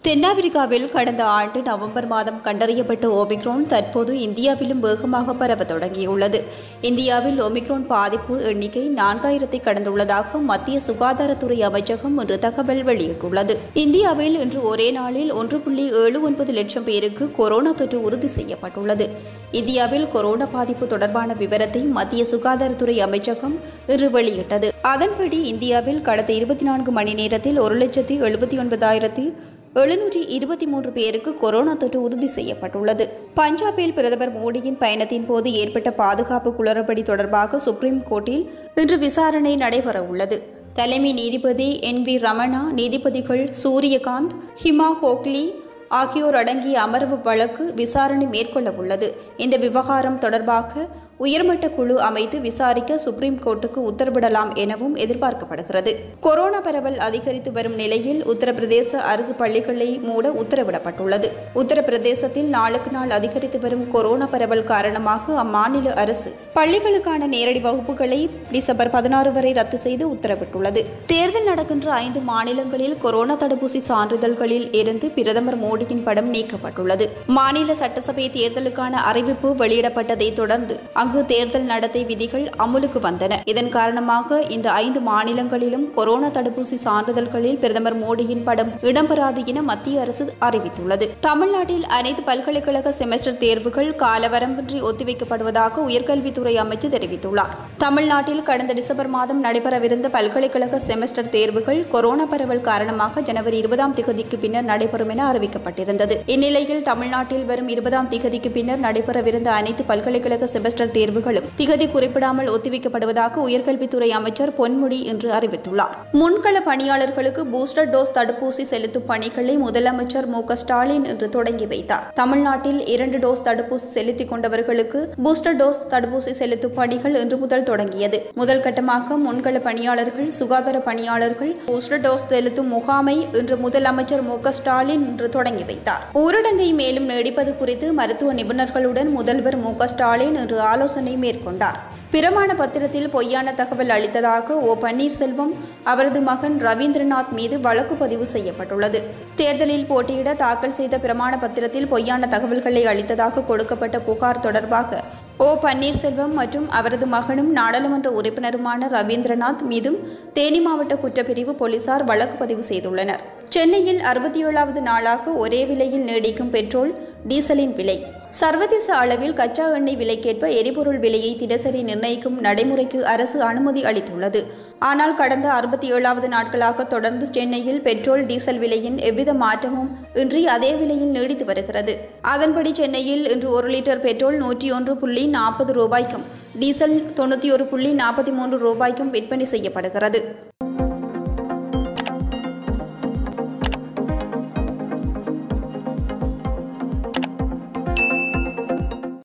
தென்னாப்பிரிக்காவில் கடந்த ஆண்டு நவம்பர் மாதம் கண்டறியப்பட்ட ஓமிக்ரோன் தற்போது இந்தியாவிலும் வேகமாக பரவ தொடங்கியுள்ளது இந்தியாவில் ஒமிக்ரோன் பாதிப்பு எண்ணிக்கை நான்காயிரத்தை கடந்துள்ளதாக மத்திய சுகாதாரத்துறை அமைச்சகம் இன்று தகவல் வெளியிட்டுள்ளது இந்தியாவில் இன்று ஒரே நாளில் ஒன்று புள்ளி ஏழு ஒன்பது லட்சம் பேருக்கு கொரோனா தொற்று உறுதி செய்யப்பட்டுள்ளது இந்தியாவில் கொரோனா பாதிப்பு தொடர்பான விவரத்தை மத்திய சுகாதாரத்துறை அமைச்சகம் இன்று வெளியிட்டது அதன்படி இந்தியாவில் கடந்த இருபத்தி நான்கு மணி நேரத்தில் ஒரு லட்சத்தி எழுபத்தி ஒன்பதாயிரத்தி எழுநூற்றி இருபத்தி மூன்று பேருக்கு கொரோனா தொற்று உறுதி செய்யப்பட்டுள்ளது பஞ்சாபில் பிரதமர் மோடியின் பயணத்தின் போது ஏற்பட்ட பாதுகாப்பு குளறுபடி தொடர்பாக சுப்ரீம் கோர்ட்டில் இன்று விசாரணை நடைபெற உள்ளது தலைமை நீதிபதி என் வி ரமணா நீதிபதிகள் சூரியகாந்த் ஹிமா ஹோக்லி ஆகியோர் அடங்கிய அமர்வு வழக்கு விசாரணை மேற்கொள்ள உள்ளது இந்த விவகாரம் தொடர்பாக உயர்மட்ட குழு அமைத்து விசாரிக்க சுப்ரீம் கோர்ட்டுக்கு உத்தரவிடலாம் எனவும் எதிர்பார்க்கப்படுகிறது கொரோனா பரவல் அதிகரித்து வரும் நிலையில் உத்தரப்பிரதேச அரசு பள்ளிகளை மூட உத்தரவிடப்பட்டுள்ளது உத்தரப்பிரதேசத்தில் நாளுக்கு நாள் அதிகரித்து வரும் கொரோனா பரவல் காரணமாக அம்மாநில அரசு பள்ளிகளுக்கான நேரடி வகுப்புகளை டிசம்பர் பதினாறு வரை ரத்து செய்து உத்தரவிட்டுள்ளது தேர்தல் நடக்கின்ற ஐந்து மாநிலங்களில் கொரோனா தடுப்பூசி சான்றிதழ்களில் இருந்து பிரதமர் மோடியின் படம் நீக்கப்பட்டுள்ளது மாநில சட்டசபை தேர்தலுக்கான அறிவிப்பு வெளியிடப்பட்டதைத் தொடர்ந்து அங்கு தேர்தல் நடத்தை விதிகள் அமுலுக்கு வந்தன இதன் காரணமாக இந்த ஐந்து மாநிலங்களிலும் கொரோனா தடுப்பூசி சான்றிதழ்களில் பிரதமர் மோடியின் படம் இடம்பெறாது என மத்திய அரசு அறிவித்துள்ளது தமிழ்நாட்டில் அனைத்து பல்கலைக்கழக செமஸ்டர் தேர்வுகள் காலவரம்பின்றி ஒத்திவைக்கப்படுவதாக உயர்கல்வித்துறை அமைச்சர் தெரிவித்துள்ளார் தமிழ்நாட்டில் கடந்த டிசம்பர் மாதம் நடைபெறவிருந்த பல்கலைக்கழக செமஸ்டர் தேர்வுகள் கொரோனா பரவல் காரணமாக ஜனவரி இருபதாம் திகதிக்கு பின்னர் நடைபெறும் என அறிவிக்கப்பட்டிருந்தது இந்நிலையில் தமிழ்நாட்டில் வரும் இருபதாம் திகதிக்கு பின்னர் நடைபெறவிருந்த அனைத்து பல்கலைக்கழக செமஸ்டர் தேர்வுகளும் திகதி குறிப்பிடாமல் ஒத்திவைக்கப்படுவதாக உயர்கல்வித்துறை அமைச்சர் பொன்முடி இன்று அறிவித்துள்ளார் முன்கள பணியாளர்களுக்கு பூஸ்டர் டோஸ் தடுப்பூசி செலுத்தும் பணிகளை முதலமைச்சர் மு க ஸ்டாலின் இன்று தொடங்கி வைத்தார் தமிழ்நாட்டில் இரண்டு டோஸ் தடுப்பூசி செலுத்திக் கொண்டவர்களுக்கு பூஸ்டர் டோஸ் தடுப்பூசி செலுத்தும் பணிகள் இன்று முதல் தொடங்கியது முதல் கட்டமாக முன்கள பணியாளர்கள் சுகாதார பணியாளர்கள் பூஸ்டர் டோஸ் செலுத்தும் முகாமை இன்று முதலமைச்சர் மு க ஸ்டாலின் இன்று தொடங்கி வைத்தார் ஊரடங்கை மேலும் நீடிப்பது குறித்து மருத்துவ நிபுணர்களுடன் முதல்வர் மு க ஸ்டாலின் இன்று ஆலோசனை மேற்கொண்டார் பிரமாண பத்திரத்தில் பொய்யான தகவல் அளித்ததாக ஓ பன்னீர்செல்வம் அவரது மகன் ரவீந்திரநாத் மீது வழக்கு பதிவு செய்யப்பட்டுள்ளது தேர்தலில் போட்டியிட தாக்கல் செய்த பிரமாண பத்திரத்தில் பொய்யான தகவல்களை அளித்ததாக கொடுக்கப்பட்ட புகார் தொடர்பாக ஓ பன்னீர்செல்வம் மற்றும் அவரது மகனும் நாடாளுமன்ற உறுப்பினருமான ரவீந்திரநாத் மீதும் தேனி மாவட்ட குற்றப்பிரிவு போலீசார் வழக்கு பதிவு செய்துள்ளனர் சென்னையில் அறுபத்தி ஏழாவது நாளாக ஒரே விலையில் நீடிக்கும் பெட்ரோல் டீசலின் விலை சர்வதேச அளவில் கச்சா எண்ணெய் விலைக்கேற்ப எரிபொருள் விலையை தினசரி நிர்ணயிக்கும் நடைமுறைக்கு அரசு அனுமதி அளித்துள்ளது ஆனால் கடந்த அறுபத்தி ஏழாவது நாட்களாக தொடர்ந்து சென்னையில் பெட்ரோல் டீசல் விலையின் எவ்வித மாற்றமும் இன்றி அதே விலையில் நீடித்து வருகிறது அதன்படி சென்னையில் இன்று ஒரு லிட்டர் பெட்ரோல் நூற்றி ஒன்று புள்ளி நாற்பது ரூபாய்க்கும் டீசல் தொண்ணூற்றி ஒரு புள்ளி நாற்பத்தி மூன்று ரூபாய்க்கும் விற்பனை செய்யப்படுகிறது